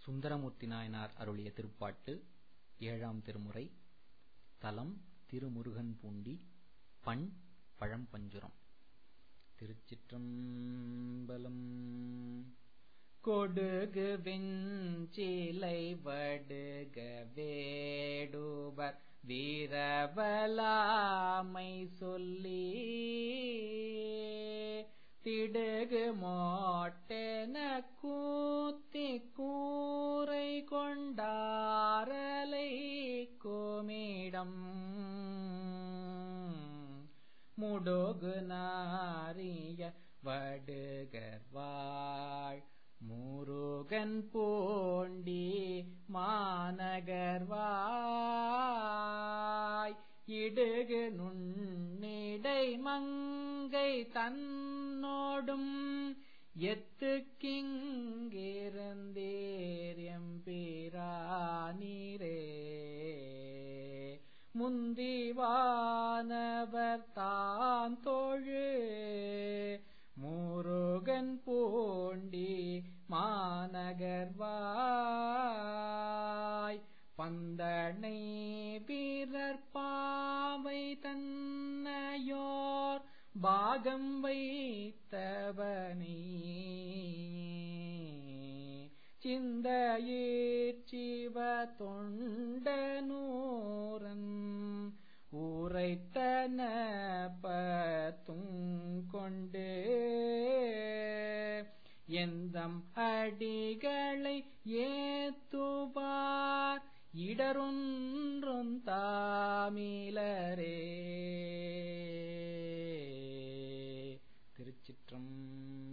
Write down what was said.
சுந்தரமூர்த்தி நாயனார் அருளிய திருப்பாட்டு ஏழாம் திருமுறை தலம் திருமுருகன்பூண்டி பண் பழம்பஞ்சுரம் திருச்சிற்றம்பலம் கொடுகு வெஞ்சிலை வடுக வேடுவர் வீரவலாமை சொல்லி திடுகு மோட்டென கூத்தி கூரை கொண்டாரலை கோமிடம் முடோகு நாரிய வடுகர்வாள் முருகன் போண்டி மாநகர்வாய் இடுகு நுண்ணிடை மங்கை தன்னோடும் எத்துக்கிங்கிருந்தேரியம்பிரானீரே முந்திவானவர் தான் தோழு முருகன் பூண்டி மாநகர்வாய் பந்தனை வீரர் பாவை தன்னையோர் பாகம் வைத்தவனே சிந்தையீர்ச்சிவ தொண்டனூரன் உரைத்தன பத்துங்கொண்டு எந்தம் அடிகளை ஏத்துவார் இடரொன்றும் தாமிலரே திருச்சிற்றம்